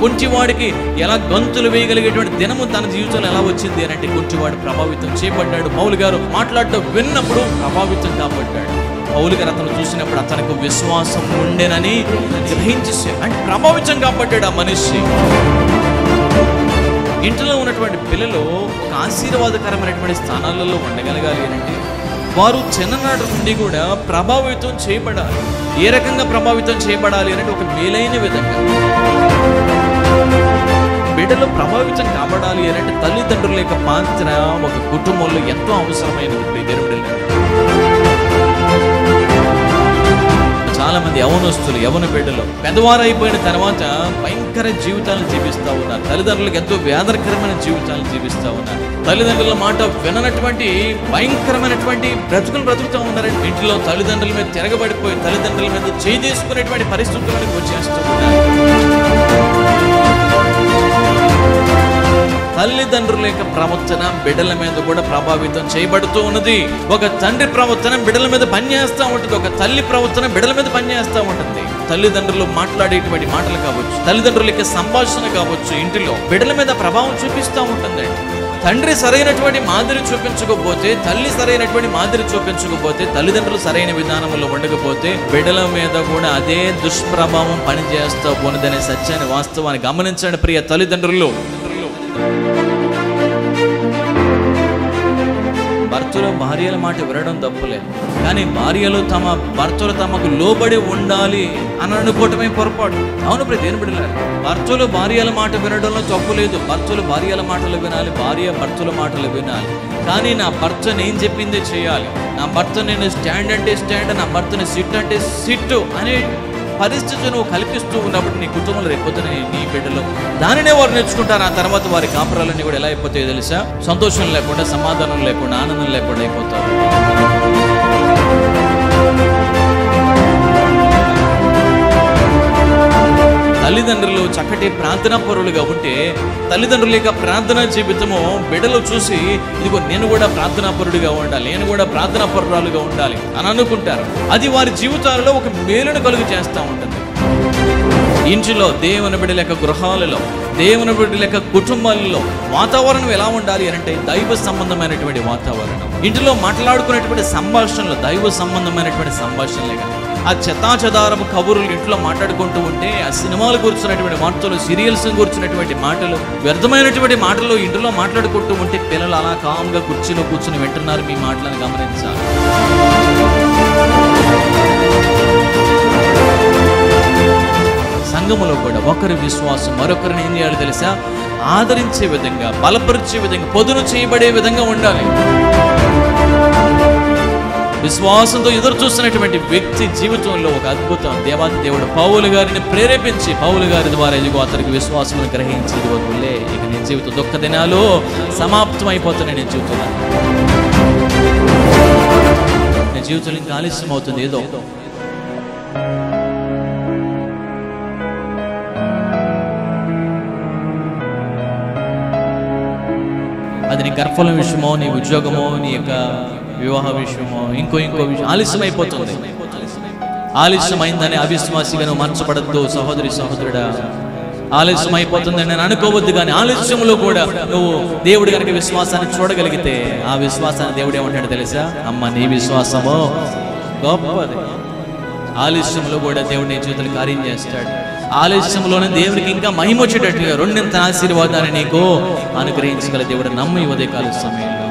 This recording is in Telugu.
కుంటివాడికి ఎలా గంతులు వేయగలిగేటువంటి దినము తన జీవితంలో ఎలా వచ్చింది అని అంటే కుంటివాడు ప్రభావితం చేయబడ్డాడు పౌలు గారు మాట్లాడటం విన్నప్పుడు ప్రభావితం కాబడ్డాడు పౌలు గారు అతను చూసినప్పుడు అతనికి విశ్వాసం ఉండేనని గ్రహించేసాడు అంటే ప్రభావితం కాబడ్డాడు ఆ మనిషి ఇంట్లో ఉన్నటువంటి పిల్లలు ఒక ఆశీర్వాదకరమైనటువంటి స్థానాలలో ఉండగలగాలి అంటే వారు చిన్ననాటి నుండి కూడా ప్రభావితం చేయబడాలి ఏ రకంగా ప్రభావితం చేయబడాలి అంటే ఒక మేలైన విధంగా బిడ్డలు ప్రభావితం కాబడాలి అని అంటే తల్లిదండ్రుల యొక్క పాత్ర ఒక కుటుంబంలో ఎంతో అవసరమైనది ప్రియ దేవుడి చాలా మంది యవనస్తులు యవన బిడ్డలు పెద్దవారు అయిపోయిన తర్వాత భయంకర జీవితాలను జీవిస్తూ ఉన్నారు తల్లిదండ్రులకు ఎంతో వేదరకరమైన జీవితాలను జీవిస్తూ ఉన్నారు తల్లిదండ్రుల మాట విననటువంటి భయంకరమైనటువంటి బ్రతుకులు బ్రతుకుతూ ఉన్నారండి ఇంట్లో తల్లిదండ్రుల మీద తిరగబడిపోయి తల్లిదండ్రుల మీద చేయి తీసుకునేటువంటి పరిస్థితులకు వచ్చేస్తూ ఉన్నారు తల్లిదండ్రుల యొక్క ప్రవర్తన బిడ్డల మీద కూడా ప్రభావితం చేయబడుతూ ఉన్నది ఒక తండ్రి ప్రవర్తన బిడ్డల మీద పనిచేస్తూ ఉంటుంది ఒక తల్లి ప్రవర్తన బిడ్డల మీద పనిచేస్తూ ఉంటుంది తల్లిదండ్రులు మాట్లాడేటువంటి మాటలు కావచ్చు తల్లిదండ్రుల యొక్క సంభాషణ కావచ్చు ఇంటిలో బిడ్డల మీద ప్రభావం చూపిస్తూ ఉంటుందండి తండ్రి సరైనటువంటి మాదిరి చూపించకపోతే తల్లి సరైనటువంటి మాదిరి చూపించకపోతే తల్లిదండ్రులు సరైన విధానంలో ఉండకపోతే బిడ్డల మీద కూడా అదే దుష్ప్రభావం పనిచేస్తూ ఉన్నదనే సత్యాన్ని వాస్తవాన్ని గమనించండి ప్రియ తల్లిదండ్రులు భర్తలు భార్యల మాట వినడం తప్పులే కానీ భార్యలు తమ భర్తలు తమకు లోబడి ఉండాలి అని అనుకోవటమే పొరపాటు అవును ప్రతి దేని బిడ్డలారా భర్తలు భార్యల మాట వినడంలో తప్పు లేదు భర్తలు భార్యల మాటలు వినాలి భార్య భర్తల మాటలు వినాలి కానీ నా భర్త నేను చెప్పిందే చేయాలి నా భర్త నేను స్టాండ్ అంటే స్టాండ్ నా భర్తని సిట్ అంటే సిట్ అనే పరిస్థితి నువ్వు కల్పిస్తూ ఉన్నప్పుడు నీ కుటుంబంలో రేపొద్దున నీ నీ బిడ్డలు దానినే వారు నేర్చుకుంటారు ఆ తర్వాత వారి కాపురాలన్నీ కూడా ఎలా అయిపోతాయో తెలుసా సంతోషం లేకుండా సమాధానం లేకుండా ఆనందం లేకుండా అయిపోతారు తల్లిదండ్రులు చక్కటి ప్రార్థనా పరులుగా ఉంటే తల్లిదండ్రుల యొక్క ప్రార్థనా జీవితము బిడ్డలు చూసి ఇదిగో నేను కూడా ప్రార్థనా పరుడిగా ఉండాలి నేను కూడా ప్రార్థనా పరురాలుగా ఉండాలి అని అనుకుంటారు అది వారి జీవితాలలో ఒక మేలును కలుగు చేస్తూ ఉంటుంది ఇంటిలో దేవుని బిడ్డల యొక్క గృహాలలో దేవుని బిడ్డల యొక్క కుటుంబాలలో వాతావరణం ఎలా ఉండాలి అని అంటే దైవ సంబంధమైనటువంటి వాతావరణం ఇంటిలో మాట్లాడుకునేటువంటి సంభాషణలు దైవ సంబంధమైనటువంటి సంభాషణలే కానీ ఆ చెత్తాచెదారపు కబుర్లు ఇంట్లో మాట్లాడుకుంటూ ఉంటే ఆ సినిమాలు కూర్చున్నటువంటి వార్తలు సీరియల్స్ కూర్చున్నటువంటి మాటలు వ్యర్థమైనటువంటి మాటలు ఇంట్లో మాట్లాడుకుంటూ ఉంటే పిల్లలు అలా కామ్గా కుర్చీలో కూర్చుని వింటున్నారు మీ మాటలను గమనించాలి సంఘములో కూడా ఒకరి విశ్వాసం మరొకరిని ఏం చేయాలి తెలుసా ఆదరించే విధంగా బలపరిచే విధంగా పొదును చేయబడే విధంగా ఉండాలి విశ్వాసంతో ఎదురు చూస్తున్నటువంటి వ్యక్తి జీవితంలో ఒక అద్భుతం దేవాది దేవుడు పౌలు గారిని ప్రేరేపించి పౌలు గారి ద్వారా ఇదిగో అతనికి విశ్వాసం గ్రహించి ఇదిగో లే ఇక నీ జీవితం దుఃఖ దినాలు సమాప్తం అయిపోతున్నాయి నేను చెబుతున్నాను నీ జీవితంలో ఇంకా ఆలస్యం అవుతుంది ఏదో అది నీ గర్భఫలం విషయమో నీ ఉద్యోగమో నీ యొక్క వివాహ విషయమో ఇంకో ఇంకో విషయం ఆలస్యం అయిపోతుంది ఆలస్యం అయిందని అవిశ్వాసిగా నువ్వు మార్చబడద్దు సహోదరి సహోదరుడా ఆలస్యం అయిపోతుందని నేను అనుకోవద్దు కానీ ఆలస్యంలో కూడా నువ్వు దేవుడి కనుక విశ్వాసాన్ని చూడగలిగితే ఆ విశ్వాసాన్ని దేవుడు ఏమంటాడు తెలుసా అమ్మ నీ విశ్వాసము గొప్పది ఆలస్యంలో కూడా దేవుడు నీ జీవితంలో కార్యం చేస్తాడు ఆలస్యంలోనే దేవునికి ఇంకా మహిమ వచ్చేటట్టుగా రెండింత ఆశీర్వాదాన్ని నీకు అనుగ్రహించగల దేవుడు నమ్మి ఉదయకాల సమయంలో